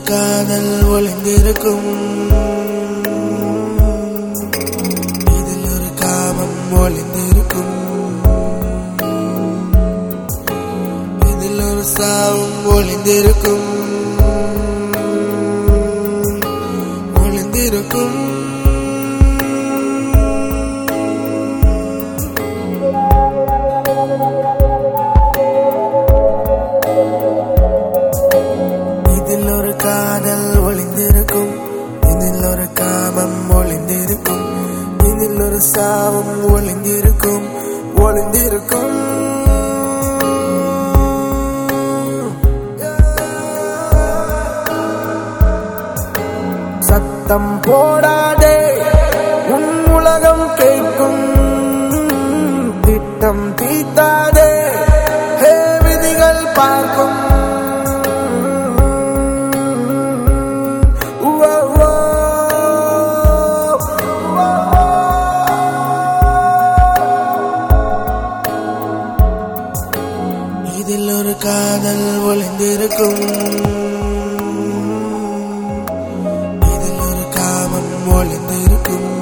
காதல் ஒளிந்திருக்கும் இதில் ஒரு காமம் ஒளிந்திருக்கும் இதில் ஒரு சாவும் ஒளிந்திருக்கும் ஒளிந்திருக்கும் இதில் ஒரு காதல் ஒளிந்திருக்கும் இதில் ஒரு காமம் ஒளிந்திருக்கும் இதில் ஒரு சாவும் ஒளிந்திருக்கும் ஒளிந்திருக்கும் சத்தம் போடாதே உன் உலகம் கேட்கும் திட்டம் தீத்தாதே ஹே விதிகள் பார்க்கும் உவ്വ, உவ്വ. இதில் ஒரு காதல் ஒளிந்திருக்கும் இதில் ஒரு காமம் ஒளிந்திருக்கும்